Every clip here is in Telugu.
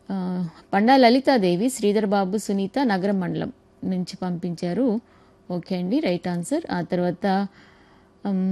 ఆ, పండా లలితాదేవి శ్రీధర్ బాబు సునీత నగరం మండలం నుంచి పంపించారు ఓకే అండి రైట్ ఆన్సర్ ఆ తర్వాత ఉమ్,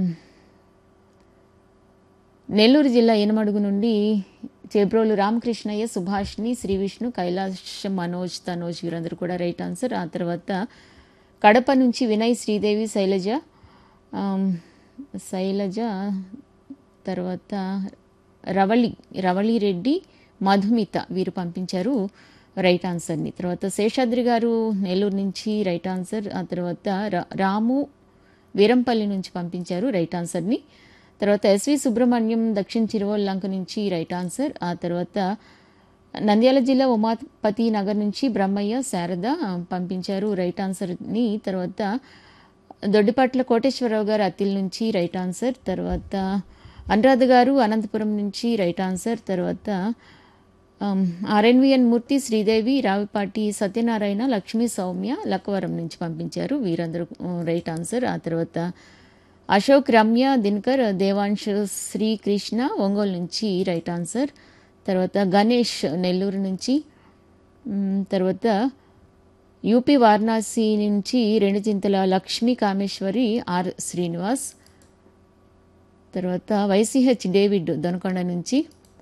నెల్లూరు జిల్లా ఎనమడుగు నుండి చేబ్రోలు రామకృష్ణయ్య సుభాష్ని శ్రీ విష్ణు కైలాష్ మనోజ్ తనోజ్ వీరందరూ కూడా రైట్ ఆన్సర్ ఆ తర్వాత కడప నుంచి వినయ్ శ్రీదేవి శైలజ ఆమ్, శైలజ తర్వాత రవళి రవళి రెడ్డి మధుమిత వీరు పంపించారు రైట్ ఆన్సర్ని తర్వాత శేషాద్రి గారు నెల్లూరు నుంచి రైట్ ఆన్సర్ ఆ తర్వాత రా- రాము వీరంపల్లి నుంచి పంపించారు రైట్ ఆన్సర్ని తర్వాత ఎస్వి సుబ్రహ్మణ్యం దక్షిణ చిరువల్లంక నుంచి రైట్ ఆన్సర్ ఆ తర్వాత నంద్యాల జిల్లా ఉమాపతి నగర్ నుంచి బ్రహ్మయ్య శారద పంపించారు రైట్ ఆన్సర్ని తర్వాత దొడ్డిపట్ల కోటేశ్వరరావు గారు అత్తిల్ నుంచి రైట్ ఆన్సర్ తర్వాత అనురాధ గారు అనంతపురం నుంచి రైట్ ఆన్సర్ తర్వాత ఆమ్, ఆర్ఎన్విఎన్ మూర్తి శ్రీదేవి రావిపాటి సత్యనారాయణ లక్ష్మీ సౌమ్య లక్కవరం నుంచి పంపించారు వీరందరూ ఆ, రైట్ ఆన్సర్ ఆ తర్వాత అశోక్ రమ్య దినకర్ దేవాంశ్ శ్రీకృష్ణ ఒంగోలు నుంచి రైట్ ఆన్సర్ తర్వాత గణేష్ నెల్లూరు నుంచి మ్, తర్వాత యూపీ వారణాసి నుంచి రెండు చింతల లక్ష్మీ కామేశ్వరి ఆర్ శ్రీనివాస్ తర్వాత వైసీహెచ్ డేవిడ్ దొనకొండ నుంచి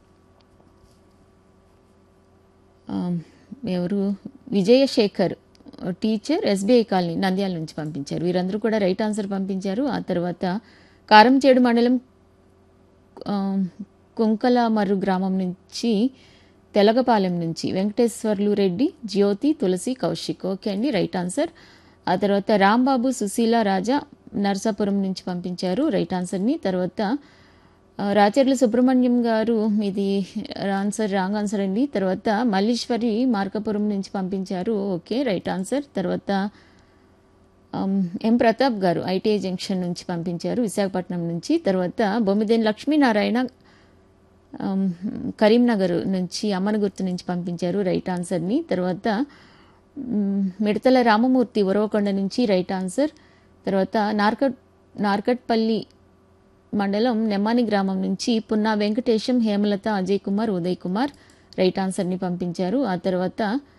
ఆ, ఎవరు Vijayasekhar teacher SBI colony Nandyal నుంచి పంపించారు వీరందరూ కూడా రైట్ ఆన్సర్ పంపించారు ఆ తర్వాత కారంచేడు మండలం ఆ, కుంకలమర్రు గ్రామం నుంచి తెలగపాలెం నుంచి వెంకటేశ్వర్లు రెడ్డి జ్యోతి తులసి కౌశిక్ ఓకే అండి రైట్ ఆన్సర్ ఆ తర్వాత రాంబాబు సుశీల రాజా నర్సాపురం నుంచి పంపించారు రైట్ ఆన్సర్ని తర్వాత ఆ, రాచర్ల సుబ్రహ్మణ్యం గారు మీది ఆన్సర్ రాంగ్ ఆన్సర్ అండి తర్వాత మల్లీశ్వరి మార్కపురం నుంచి పంపించారు ఓకే రైట్ ఆన్సర్ తర్వాత ఆమ్, ఎం ప్రతాప్ గారు ఐటీఐ జంక్షన్ నుంచి పంపించారు విశాఖపట్నం నుంచి తర్వాత బొమ్మిదేని లక్ష్మీనారాయణ ఆమ్, కరీంనగర్ నుంచి అమ్మనగుర్తు నుంచి పంపించారు రైట్ ఆన్సర్ని తర్వాత మ్, మిడతల రామమూర్తి ఉరవకొండ నుంచి రైట్ ఆన్సర్ తర్వాత నార్కట్ నార్కట్పల్లి మండలం నెమ్మాని గ్రామం నుంచి పున్నా వెంకటేశం హేమలత అజయ్ కుమార్ ఉదయ్ కుమార్ రైట్ ఆన్సర్ని పంపించారు ఆ తర్వాత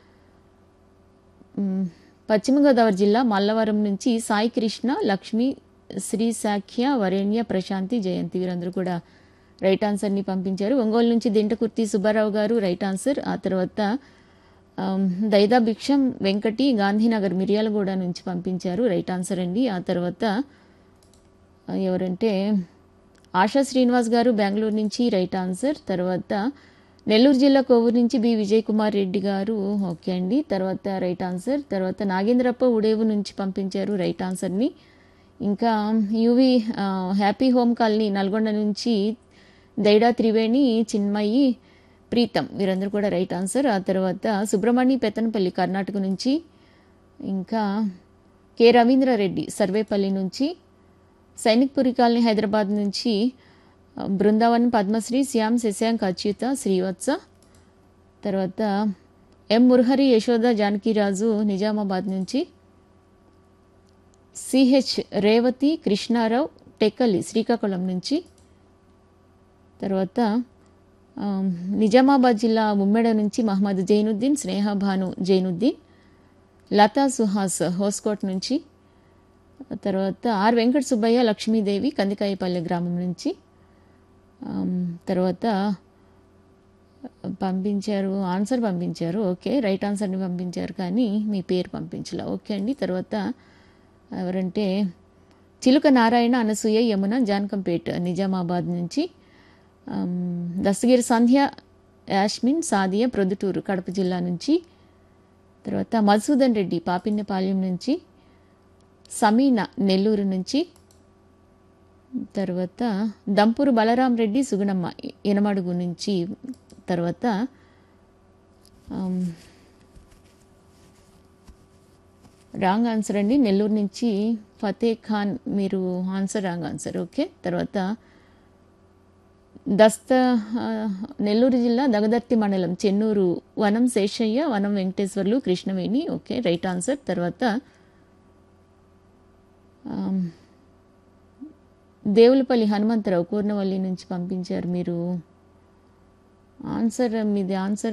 మ్, పశ్చిమ గోదావరి జిల్లా మల్లవరం నుంచి సాయి కృష్ణ లక్ష్మి శ్రీ సాఖ్య వరేణ్య ప్రశాంతి జయంతి వీరందరూ కూడా రైట్ ఆన్సర్ని పంపించారు ఒంగోలు నుంచి దింటకుర్తి సుబ్బారావు గారు రైట్ ఆన్సర్ ఆ తర్వాత ఆమ్, దైదా భిక్షం వెంకటి గాంధీనగర్ మిర్యాలగూడ నుంచి పంపించారు రైట్ ఆన్సర్ అండి ఆ తర్వాత ఆ, ఎవరంటే ఆశా శ్రీనివాస్ గారు బెంగళూరు నుంచి రైట్ ఆన్సర్ తర్వాత నెల్లూరు జిల్లా కోవూరు నుంచి బి విజయ్ కుమార్ రెడ్డి గారు ఓకే అండి తర్వాత రైట్ ఆన్సర్ తర్వాత నాగేంద్రప్ప ఉడేవు నుంచి పంపించారు రైట్ ఆన్సర్ని ఇంకా యువి ఆ, హ్యాపీ హోమ్ కాలనీ నల్గొండ నుంచి దైడా త్రివేణి చిన్మయి ప్రీతం వీరందరూ కూడా రైట్ ఆన్సర్ ఆ తర్వాత సుబ్రహ్మణ్య పెత్తనపల్లి కర్ణాటక నుంచి ఇంకా కె రవీంద్రారెడ్డి సర్వేపల్లి నుంచి సైనిక్పురి కాలనీ హైదరాబాద్ నుంచి ఆ, బృందావన్ పద్మశ్రీ శ్యామ్ శశాంక్ అచ్యుత శ్రీవత్స తర్వాత ఎం మురహరి యశోద జానకిరాజు నిజామాబాద్ నుంచి సిహెచ్ రేవతి కృష్ణారావు టెక్కలి శ్రీకాకుళం నుంచి తర్వాత ఆ, నిజామాబాద్ జిల్లా ఉమ్మెడ నుంచి మహమ్మద్ జైనుద్దీన్ స్నేహ భాను జైనుద్దీన్ లతా సుహాస్ హోస్కోట్ నుంచి తర్వాత ఆర్ వెంకట సుబ్బయ్య లక్ష్మీదేవి కందికాయపల్లె గ్రామం నుంచి ఆమ్, తర్వాత పంపించారు ఆన్సర్ పంపించారు ఓకే రైట్ ఆన్సర్ని పంపించారు కానీ మీ పేరు పంపించలే ఓకే అండి తర్వాత ఎవరంటే చిలుక నారాయణ అనసూయ యమున జానకంపేట్ నిజామాబాద్ నుంచి ఆమ్, దస్తగిరి సంధ్య యాస్మిన్ సాదియా ప్రొద్దుటూరు కడప జిల్లా నుంచి తర్వాత మధుసూదన్ రెడ్డి పాపిన్నపాలెం నుంచి సమీన నెల్లూరు నుంచి తర్వాత దంపూరు బలరాం రెడ్డి సుగుణమ్మ ఇనమడుగు నుంచి తర్వాత ఆమ్, రాంగ్ ఆన్సర్ అండి నెల్లూరు నుంచి ఫతే ఖాన్ మీరు ఆన్సర్ రాంగ్ ఆన్సర్ ఓకే తర్వాత దస్త ఆ, నెల్లూరు జిల్లా దగదర్తి మండలం Chennur Vanam Seshaiah Vanam Venkateswarlu Krishnaveni okay right answer తర్వాత ఆమ్, దేవులపల్లి హనుమంతరావు కూర్నవల్లి నుంచి పంపించారు మీరు ఆన్సర్ మీది ఆన్సర్